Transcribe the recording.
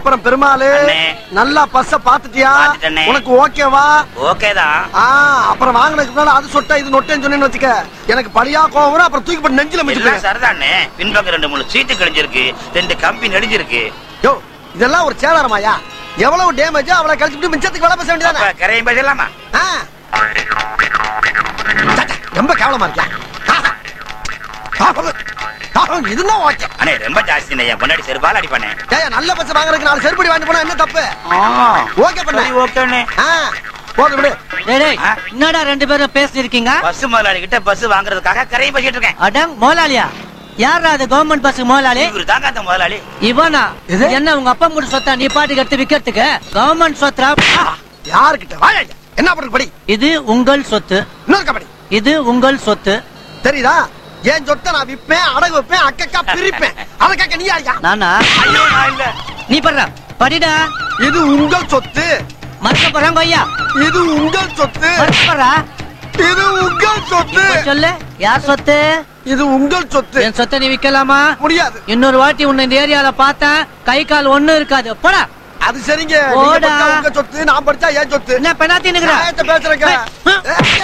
அப்புறம் பெருமாளு அண்ணே. நல்லா பஸ்ஸ பாத்துட்டியா பாத்துட்டேனே. உனக்கு ஓகேவா ஓகே தான் ஆ அப்புறம் வாங்கினதுக்கு முன்னால அது சொட்டா இது நொட்டேன்னு சொன்னேன்னு வச்சுக்க எனக்கு படியா கோவம் வரும், அப்புறம் தூக்கி போட்டு நெஞ்சில எல்லாம் மிச்சு சரிதானே பின்பக்கம் ரெண்டு மூணு சீட்டு கிழிஞ்சிருக்கு ரெண்டு கம்பி நெடிஞ்சிருக்கு யோ இதெல்லாம் ஒரு சேதாரமாயா எவ்வளவு டேமேஜ் அவளை கழிச்சுட்டு மிச்சத்துக்கு வேலை பேச வேண்டியதானே அப்ப கரையும் பேசலாமா ஆ. சச்ச, ரொம்ப கேவலமா இருக்கியா இதுதான் ஓகே அண்ணே ரொம்ப ஜாஸ்தி என் பொண்டாடி செருப்பால் அடிப்பானே ஏய் நல்ல பஸ் வாங்குறதுக்கு நாலு செருப்படி வாங்கிட்டு போனா என்ன தப்பு ஓகே பண்ண சரி ஓகேண்ணே ஆ போதும் விடு டேய், டேய், ஆ? என்னடா ரெண்டு பேரும் பேசிருக்கீங்க பஸ் முதலாளி கிட்ட பஸ் வாங்குறதுக்காக கரையும் பேசிட்டு இருக்கேன் அடங் முதலாளியா யாரா அது கவர்மெண்ட் பஸ் முதலாளி இவரு தாங்க அந்த முதலாளி இவனா எது? இது என்ன உங்க அப்பா மூடு சொத்தா நீ பாட்டுக்கு எடுத்து விக்கிறதுக்கு கவர்மெண்ட் சொத்தா யாருக்கிட்ட வாயா ஐயா. என்ன பண்றது படி இது உங்கள் சொத்து இன்னொரு கபடி இது உங்கள் சொத்து தெரியுதா என் சொத்தை நான் விப்பேன் அடகு வைப்பேன் அக்கக்கா பிரிப்பேன் அதுக்காக நீ யாரியா நானா ஐயோ நான் இல்ல நீ படுற படிடா இது உங்கள் சொத்து மறக்க போறாங்க ஐயா இது உங்கள் சொத்து மறக்க போறா இது உங்கள் சொத்து இப்ப சொல்லு யார் சொத்து இது உங்கள் சொத்து என் சொத்தை நீ விக்கலாமா முடியாது இன்னொரு வாட்டி உன்னை இந்த ஏரியால பார்த்தேன் கை கால் ஒண்ணும் இருக்காது போடா அது சரிங்க நீங்க போடா. படிச்சா உங்க சொத்து நான் படிச்சா என் சொத்து என்ன பெனாத்தி நிக்கிற நியாயத்தை பேசுறேங்க ஏய்,